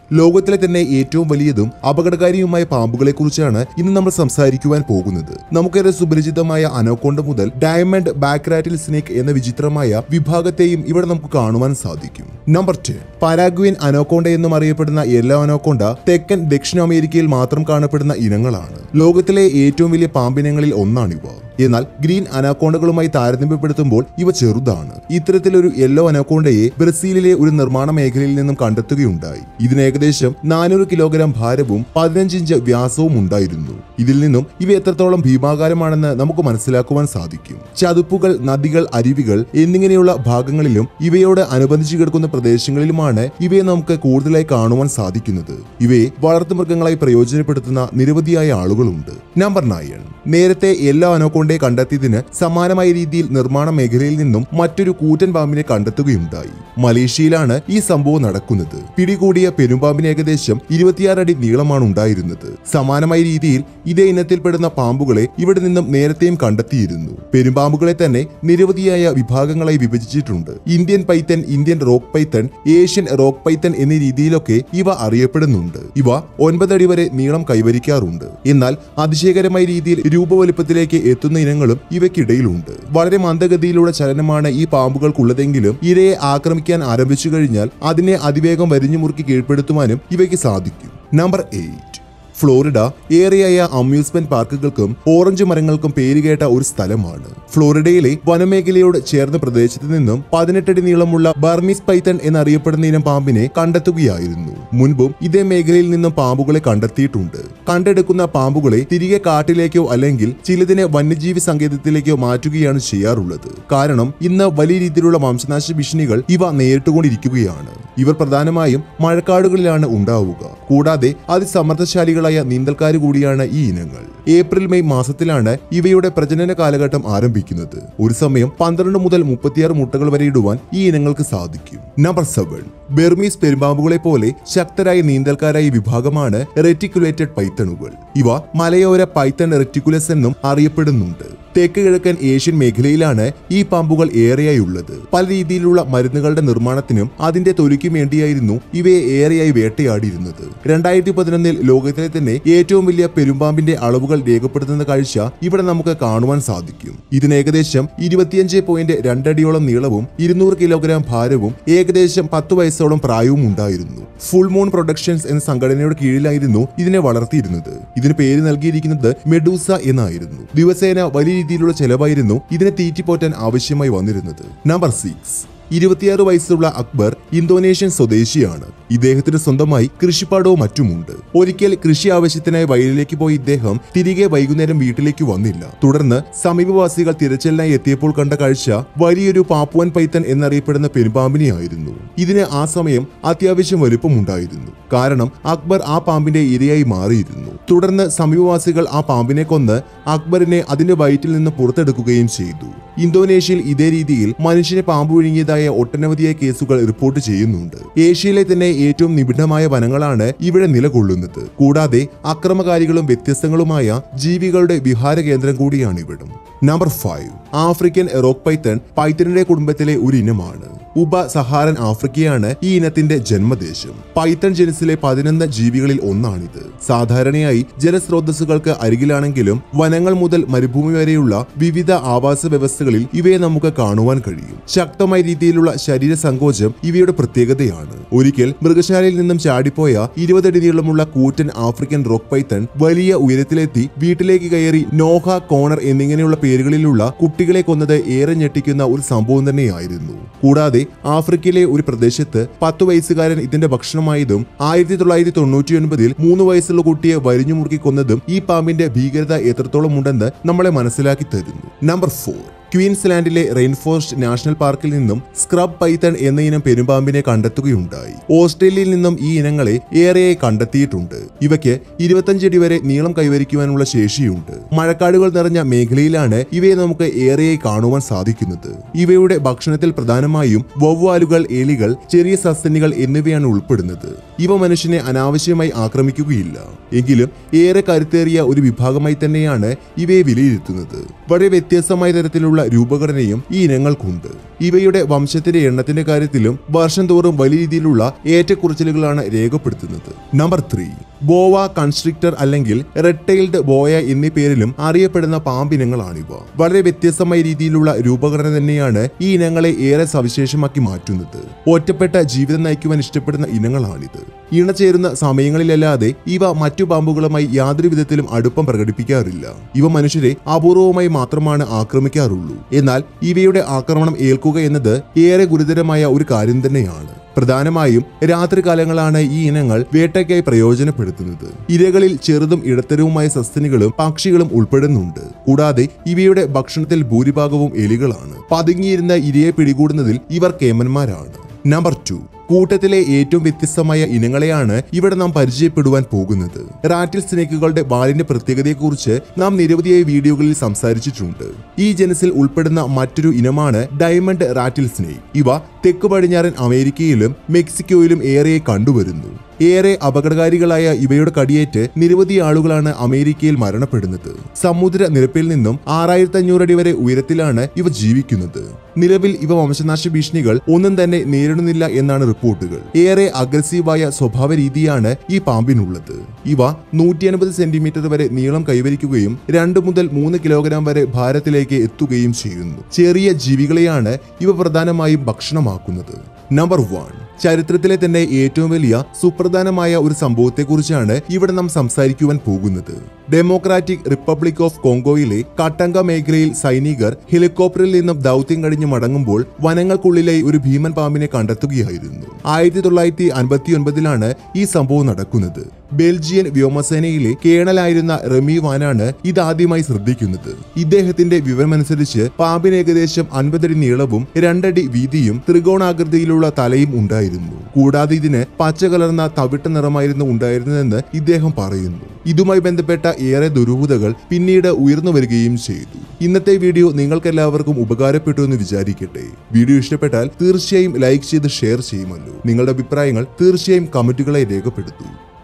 ലോകത്തിലെ തന്നെ ഏറ്റവും വലിയതും അപകടകാരിയുമായ പാമ്പുകളെ കുറിച്ചാണ് ഇന്ന് നമ്മൾ സംസാരിക്കുവാൻ പോകുന്നത് നമുക്കേറെ സുപരിചിതമായ അനോക്കോണ്ട മുതൽ ഡയമണ്ട് ബാക്രാറ്റിൽ സ്നേക്ക് എന്ന വിചിത്രമായ വിഭാഗത്തെയും ഇവിടെ നമുക്ക് കാണുവാൻ സാധിക്കും നമ്പർ ടെൻ പരാഗ്വിയൻ അനോക്കോണ്ട എന്നും അറിയപ്പെടുന്ന യെല്ലോ അനോക്കോണ്ട തെക്കൻ ദക്ഷിണ അമേരിക്കയിൽ മാത്രം കാണപ്പെടുന്ന ഇനങ്ങളാണ് ലോകത്തിലെ ഏറ്റവും വലിയ പാമ്പിനങ്ങളിൽ ഒന്നാണിവ എന്നാൽ ഗ്രീൻ അനാക്കോണ്ടകളുമായി താരതമ്യപ്പെടുത്തുമ്പോൾ ഇവ ചെറുതാണ് ഇത്തരത്തിലൊരു യെല്ലോ അനാക്കോണ്ടയെ ബ്രസീലിലെ ഒരു നിർമ്മാണ മേഖലയിൽ നിന്നും കണ്ടെത്തുകയുണ്ടായി ഇതിന് ഏകദേശം നാനൂറ് കിലോഗ്രാം ഭാരവും പതിനഞ്ച് ഇഞ്ച് വ്യാസവും ഉണ്ടായിരുന്നു ഇതിൽ നിന്നും ഇവ എത്രത്തോളം ഭീമാകാരമാണെന്ന് നമുക്ക് മനസ്സിലാക്കുവാൻ സാധിക്കും ചതുപ്പുകൾ നദികൾ അരുവികൾ എന്നിങ്ങനെയുള്ള ഭാഗങ്ങളിലും ഇവയോട് അനുബന്ധിച്ച് കിടക്കുന്ന പ്രദേശങ്ങളിലുമാണ് ഇവയെ നമുക്ക് കൂടുതലായി കാണുവാൻ സാധിക്കുന്നത് ഇവയെ വളർത്തുമൃഗങ്ങളായി പ്രയോജനപ്പെടുത്തുന്ന നിരവധിയായ ആളുകളുണ്ട് നമ്പർ നയൻ നേരത്തെ എല്ലാ അനോക്കോണ്ടയെ കണ്ടെത്തിയതിന് സമാനമായ രീതിയിൽ നിർമ്മാണ മേഖലയിൽ നിന്നും മറ്റൊരു കൂറ്റൻ പാമ്പിനെ കണ്ടെത്തുകയുണ്ടായി മലേഷ്യയിലാണ് ഈ സംഭവം നടക്കുന്നത് പിടികൂടിയ പെരുമ്പാമ്പിന് ഏകദേശം ഇരുപത്തിയാറ് അടി നീളമാണ് ഉണ്ടായിരുന്നത് സമാനമായ രീതിയിൽ ഇതേ ഇനത്തിൽപ്പെടുന്ന പാമ്പുകളെ ഇവിടെ നിന്നും നേരത്തെയും കണ്ടെത്തിയിരുന്നു പെരുമ്പാമ്പുകളെ തന്നെ നിരവധിയായ വിഭാഗങ്ങളായി വിഭജിച്ചിട്ടുണ്ട് Indian python Indian rock python Asian rock python എന്നീ രീതിയിലൊക്കെ ഇവ അറിയപ്പെടുന്നുണ്ട് ഇവ ഒൻപതടി വരെ നീളം കൈവരിക്കാറുണ്ട് എന്നാൽ അതിശയകരമായ രീതിയിൽ രൂപവലുപ്പത്തിലേക്ക് എത്തുന്ന ഇനങ്ങളും ഇവയ്ക്കിടയിലുണ്ട് വളരെ മന്ദഗതിയിലുള്ള ചലനമാണ് ഈ പാമ്പുകൾക്കുള്ളതെങ്കിലും ഇരയെ ആക്രമിക്കാൻ ആരംഭിച്ചു കഴിഞ്ഞാൽ അതിനെ അതിവേഗം വരിഞ്ഞു മുറുക്കി കീഴ്പ്പെടുത്തുവാനും ഇവയ്ക്ക് സാധിക്കും നമ്പർ എയ്റ്റ് ഫ്ലോറിഡ ഏറെയായ അമ്യൂസ്മെന്റ് പാർക്കുകൾക്കും ഓറഞ്ച് മരങ്ങൾക്കും പേരുകേട്ട ഒരു സ്ഥലമാണ് ഫ്ലോറിഡയിലെ വനമേഖലയോട് ചേർന്ന പ്രദേശത്ത് നിന്നും പതിനെട്ടടി നീളമുള്ള ബർമീസ് പൈത്തൺ എന്നറിയപ്പെടുന്ന ഇനം പാമ്പിനെ കണ്ടെത്തുകയായിരുന്നു മുൻപും ഇതേ മേഖലയിൽ നിന്നും പാമ്പുകളെ കണ്ടെത്തിയിട്ടുണ്ട് കണ്ടെടുക്കുന്ന പാമ്പുകളെ തിരികെ കാട്ടിലേക്കോ അല്ലെങ്കിൽ ചിലതിനെ വന്യജീവി സങ്കേതത്തിലേക്കോ മാറ്റുകയാണ് ചെയ്യാറുള്ളത് കാരണം ഇന്ന് വലിയ രീതിയിലുള്ള വംശനാശ ഭീഷണികൾ ഇവ നേരിട്ടുകൊണ്ടിരിക്കുകയാണ് ഇവർ പ്രധാനമായും മഴക്കാടുകളിലാണ് ഉണ്ടാവുക കൂടാതെ അതിസമർത്ഥശാലികളായ നീന്തൽക്കാർ കൂടിയാണ് ഈ ഇനങ്ങൾ ഏപ്രിൽ മെയ് മാസത്തിലാണ് ഇവയുടെ പ്രജനന കാലഘട്ടം ആരംഭിക്കുന്നത് ഒരു സമയം പന്ത്രണ്ട് മുതൽ മുപ്പത്തിയാറ് മുട്ടകൾ വരെ ഇടുവാൻ ഈ ഇനങ്ങൾക്ക് സാധിക്കും നമ്പർ സെവൻ ബെർമീസ് പെരുമ്പാമ്പുകളെ പോലെ ശക്തരായ നീന്തൽക്കാരായ വിഭാഗമാണ് റെറ്റിക്കുലേറ്റഡ് പൈത്തണുകൾ ഇവ മലയോര പൈത്തൺ റെറ്റിക്കുലസ് എന്നും അറിയപ്പെടുന്നുണ്ട് തെക്ക് കിഴക്കൻ ഏഷ്യൻ മേഖലയിലാണ് ഈ പാമ്പുകൾ ഏറെയായി ഉള്ളത് പല രീതിയിലുള്ള മരുന്നുകളുടെ നിർമ്മാണത്തിനും അതിന്റെ തൊലിക്കും വേണ്ടിയായിരുന്നു ഇവയെ ഏറെയായി വേട്ടയാടിയിരുന്നത് രണ്ടായിരത്തി പതിനൊന്നിൽ ലോകത്തിലെ തന്നെ ഏറ്റവും വലിയ പെരുമ്പാമ്പിന്റെ അളവുകൾ രേഖപ്പെടുത്തുന്ന കാഴ്ച ഇവിടെ നമുക്ക് കാണുവാൻ സാധിക്കും ഇതിന് ഏകദേശം ഇരുപത്തിയഞ്ച് പോയിന്റ് രണ്ടടിയോളം നീളവും ഇരുന്നൂറ് കിലോഗ്രാം ഭാരവും ഏകദേശം പത്ത് വയസ്സോളം പ്രായവും ഉണ്ടായിരുന്നു ഫുൾ മൂൺ പ്രൊഡക്ഷൻസ് എന്ന സംഘടനയുടെ കീഴിലായിരുന്നു ഇതിനെ വളർത്തിയിരുന്നത് ഇതിന് പേര് നൽകിയിരിക്കുന്നത് മെഡൂസ എന്നായിരുന്നു ദിവസേന വലിയ രീതിയിലുള്ള ചെലവായിരുന്നു ഇതിനെ തീറ്റിപ്പോറ്റാൻ ആവശ്യമായി വന്നിരുന്നത് നമ്പർ സിക്സ് ഇരുപത്തിയാറ് വയസ്സുള്ള അക്ബർ ഇന്തോനേഷ്യൻ സ്വദേശിയാണ് ഇദ്ദേഹത്തിന് സ്വന്തമായി കൃഷിപ്പാടവും മറ്റുമുണ്ട് ഒരിക്കൽ കൃഷി ആവശ്യത്തിനായി വയലിലേക്ക് പോയ ഇദ്ദേഹം തിരികെ വൈകുന്നേരം വീട്ടിലേക്ക് വന്നില്ല തുടർന്ന് സമീപവാസികൾ തിരച്ചിലിനായി എത്തിയപ്പോൾ കണ്ട കാഴ്ച വലിയൊരു പാപ്പുവൻ പൈത്തൻ എന്നറിയപ്പെടുന്ന പെരുമ്പാമ്പിനെയായിരുന്നു ഇതിന് ആ സമയം അത്യാവശ്യം വലുപ്പമുണ്ടായിരുന്നു കാരണം അക്ബർ ആ പാമ്പിന്റെ ഇരയായി മാറിയിരുന്നു തുടർന്ന് സമീപവാസികൾ ആ പാമ്പിനെ കൊന്ന് അക്ബറിനെ അതിന്റെ വയറ്റിൽ നിന്ന് പുറത്തെടുക്കുകയും ചെയ്തു ഇന്തോനേഷ്യയിൽ ഇതേ രീതിയിൽ മനുഷ്യനെ പാമ്പ് വിഴുങ്ങിയതായ ഒട്ടനവധിയായ കേസുകൾ റിപ്പോർട്ട് ചെയ്യുന്നുണ്ട് ഏഷ്യയിലെ തന്നെ ഏറ്റവും നിബിഡമായ വനങ്ങളാണ് ഇവിടെ നിലകൊള്ളുന്നത് കൂടാതെ അക്രമകാരികളും വ്യത്യസ്തങ്ങളുമായ ജീവികളുടെ വിഹാര കേന്ദ്രം കൂടിയാണ് ഇവിടം number five African rock python പൈത്തണിന്റെ കുടുംബത്തിലെ ഒരു ഇനമാണ് ഉപ സഹാറൻ ആഫ്രിക്കയാണ് ഈ ഇനത്തിന്റെ ജന്മദേശം പൈത്തൺ ജനസിലെ പതിനൊന്ന് ജീവികളിൽ ഒന്നാണിത് സാധാരണയായി ജലസ്രോതസ്സുകൾക്ക് അരികിലാണെങ്കിലും വനങ്ങൾ മുതൽ മരുഭൂമി വരെയുള്ള വിവിധ ആവാസ വ്യവസ്ഥകളിൽ ഇവയെ നമുക്ക് കാണുവാൻ കഴിയും ശക്തമായ രീതിയിലുള്ള ശരീര സങ്കോചം ഇവയുടെ പ്രത്യേകതയാണ് ഒരിക്കൽ മൃഗശാലയിൽ നിന്നും ചാടിപ്പോയ ഇരുപതടി നീളമുള്ള കൂറ്റൻ ആഫ്രിക്കൻ റോക്ക് പൈത്തൺ വലിയ ഉയരത്തിലെത്തി വീട്ടിലേക്ക് കയറി നോഹ കോണർ എന്നിങ്ങനെയുള്ള പേരുകളിലുള്ള കുട്ടികളെ കൊന്നത് ഏറെ ഞെട്ടിക്കുന്ന ഒരു സംഭവം തന്നെയായിരുന്നു കൂടാതെ ആഫ്രിക്കയിലെ ഒരു പ്രദേശത്ത് പത്തു വയസ്സുകാരൻ ഇതിന്റെ ഭക്ഷണമായതും ആയിരത്തി തൊള്ളായിരത്തി തൊണ്ണൂറ്റി ഒൻപതിൽ മൂന്ന് വയസ്സുള്ള കുട്ടിയെ വരിഞ്ഞു മുറുക്കി കൊന്നതും ഈ പാമ്പിന്റെ ഭീകരത എത്രത്തോളം ഉണ്ടെന്ന് നമ്മളെ മനസ്സിലാക്കി തരുന്നു നമ്പർ ഫോർ ക്വീൻസ്ലാൻഡിലെ റെയിൻഫോറസ്റ്റ് നാഷണൽ പാർക്കിൽ നിന്നും സ്ക്രബ് പൈത്തൺ എന്ന ഇനം പെരുമ്പാമ്പിനെ കണ്ടെത്തുകയുണ്ടായി ഓസ്ട്രേലിയയിൽ നിന്നും ഈ ഇനങ്ങളെ ഏറെയായി കണ്ടെത്തിയിട്ടുണ്ട് ഇവയ്ക്ക് ഇരുപത്തഞ്ചടി വരെ നീളം കൈവരിക്കുവാനുള്ള ശേഷിയുണ്ട് മഴക്കാടുകൾ നിറഞ്ഞ മേഖലയിലാണ് ഇവയെ നമുക്ക് ഏറെയായി കാണുവാൻ സാധിക്കുന്നത് ഇവയുടെ ഭക്ഷണത്തിൽ പ്രധാനമായും വവ്വാലുകൾ എലികൾ ചെറിയ സസ്തനികൾ എന്നിവയാണ് ഉൾപ്പെടുന്നത് ഇവ മനുഷ്യനെ അനാവശ്യമായി ആക്രമിക്കുകയില്ല എങ്കിലും ഏറെ കരുത്തേറിയ ഒരു വിഭാഗമായി തന്നെയാണ് ഇവയെ വിലയിരുത്തുന്നത് വളരെ വ്യത്യസ്തമായ തരത്തിലുള്ള രീതിയിലുള്ള രൂപഘടനയും ഈ ഇനങ്ങൾക്കുണ്ട് ഇവയുടെ വംശത്തിന്റെ എണ്ണത്തിന്റെ കാര്യത്തിലും വർഷം തോറും വലിയ രീതിയിലുള്ള ഏറ്റക്കുറച്ചിലുകളാണ് രേഖപ്പെടുത്തുന്നത് നമ്പർ ത്രീ ബോവ കൺസ്ട്രിക്ടർ അല്ലെങ്കിൽ റെഡ് ടൈൽഡ് ബോയ എന്നീ പേരിലും അറിയപ്പെടുന്ന പാമ്പിനങ്ങളാണിവ വളരെ വ്യത്യസ്തമായ രീതിയിലുള്ള രൂപഘടന തന്നെയാണ് ഈ ഇനങ്ങളെ ഏറെ സവിശേഷമാക്കി മാറ്റുന്നത് ഒറ്റപ്പെട്ട ജീവിതം നയിക്കുവാൻ ഇഷ്ടപ്പെടുന്ന ഇനങ്ങളാണിത് ഇണചേരുന്ന സമയങ്ങളിലല്ലാതെ ഇവ മറ്റു പാമ്പുകളുമായി യാതൊരു വിധത്തിലും അടുപ്പം പ്രകടിപ്പിക്കാറില്ല ഇവ മനുഷ്യരെ അപൂർവമായി മാത്രമാണ് ആക്രമിക്കാറുള്ളൂ എന്നാൽ ഇവയുടെ ആക്രമണം ഏൽക്കുക എന്നത് ഏറെ ഗുരുതരമായ ഒരു കാര്യം തന്നെയാണ് പ്രധാനമായും രാത്രികാലങ്ങളാണ് ഈ ഇനങ്ങൾ വേട്ടയ്ക്കായി പ്രയോജനപ്പെടുത്തുന്നത് ഇരകളിൽ ചെറുതും ഇടത്തരവുമായ സസ്തനികളും പക്ഷികളും ഉൾപ്പെടുന്നുണ്ട് കൂടാതെ ഇവയുടെ ഭക്ഷണത്തിൽ ഭൂരിഭാഗവും എലികളാണ് പതുങ്ങിയിരുന്ന ഇരയെ പിടികൂടുന്നതിൽ ഇവർ കേമന്മാരാണ് നമ്പർ ടു കൂട്ടത്തിലെ ഏറ്റവും വ്യത്യസ്തമായ ഇനങ്ങളെയാണ് ഇവിടെ നാം പരിചയപ്പെടുവാൻ പോകുന്നത് റാറ്റിൽ സ്നേക്കുകളുടെ വാലിന്റെ പ്രത്യേകതയെക്കുറിച്ച് നാം നിരവധിയായ വീഡിയോകളിൽ സംസാരിച്ചിട്ടുണ്ട് ഈ ജനസിൽ ഉൾപ്പെടുന്ന മറ്റൊരു ഇനമാണ് ഡയമണ്ട് റാറ്റിൽ സ്നേക്ക് ഇവ തെക്ക് പടിഞ്ഞാറൻ അമേരിക്കയിലും മെക്സിക്കോയിലും ഏറെ കണ്ടുവരുന്നു ഏറെ അപകടകാരികളായ ഇവയുടെ കടിയേറ്റ് നിരവധി ആളുകളാണ് അമേരിക്കയിൽ മരണപ്പെടുന്നത് സമുദ്ര നിരപ്പിൽ നിന്നും ആറായിരത്തി അഞ്ഞൂറ് അടി വരെ ഉയരത്തിലാണ് ഇവ ജീവിക്കുന്നത് നിലവിൽ ഇവ വംശനാശ ഭീഷണികൾ ഒന്നും തന്നെ നേരിടുന്നില്ല എന്നാണ് റിപ്പോർട്ടുകൾ ഏറെ അഗ്രസീവായ സ്വഭാവ രീതിയാണ് ഈ പാമ്പിനുള്ളത് ഇവ നൂറ്റി അൻപത് സെന്റിമീറ്റർ വരെ നീളം കൈവരിക്കുകയും രണ്ട് മുതൽ മൂന്ന് കിലോഗ്രാം വരെ ഭാരത്തിലേക്ക് എത്തുകയും ചെയ്യുന്നു ചെറിയ ജീവികളെയാണ് ഇവ പ്രധാനമായും ഭക്ഷണമാക്കുന്നത് നമ്പർ വൺ ചരിത്രത്തിലെ തന്നെ ഏറ്റവും വലിയ സുപ്രധാനമായ ഒരു സംഭവത്തെക്കുറിച്ചാണ് ഇവിടെ നാം സംസാരിക്കുവാൻ പോകുന്നത് ഡെമോക്രാറ്റിക് റിപ്പബ്ലിക് ഓഫ് കോങ്കോയിലെ കട്ടങ്ക മേഖലയിൽ സൈനികർ ഹെലികോപ്റ്ററിൽ നിന്നും ദൗത്യം കഴിഞ്ഞ് മടങ്ങുമ്പോൾ വനങ്ങൾക്കുള്ളിലെ ഒരു ഭീമൻ പാമ്പിനെ കണ്ടെത്തുകയായിരുന്നു ആയിരത്തി തൊള്ളായിരത്തി അൻപത്തി ഒൻപതിലാണ് ഈ സംഭവം നടക്കുന്നത് ബെൽജിയൻ വ്യോമസേനയിലെ കേണലായിരുന്ന റെമി വാനാണ് ഇതാദ്യമായി ശ്രദ്ധിക്കുന്നത് ഇദ്ദേഹത്തിന്റെ വിവരമനുസരിച്ച് പാമ്പിന് ഏകദേശം അൻപതടി നീളവും രണ്ടടി വീതിയും ത്രികോണാകൃതിയിലുള്ള തലയും ഉണ്ടായിരുന്നു കൂടാതെ ഇതിന് പച്ച കലർന്ന തവിട്ട് നിറമായിരുന്നു ഉണ്ടായിരുന്നതെന്ന് ഇദ്ദേഹം പറയുന്നു ഇതുമായി ബന്ധപ്പെട്ട ഏറെ ദുരൂഹതകൾ പിന്നീട് ഉയർന്നു വരികയും ചെയ്തു ഇന്നത്തെ വീഡിയോ നിങ്ങൾക്കെല്ലാവർക്കും ഉപകാരപ്പെട്ടു എന്ന് വിചാരിക്കട്ടെ വീഡിയോ ഇഷ്ടപ്പെട്ടാൽ തീർച്ചയായും ലൈക്ക് ചെയ്ത് ഷെയർ ചെയ്യുമല്ലോ നിങ്ങളുടെ അഭിപ്രായങ്ങൾ തീർച്ചയായും കമന്റുകളായി രേഖപ്പെടുത്തൂ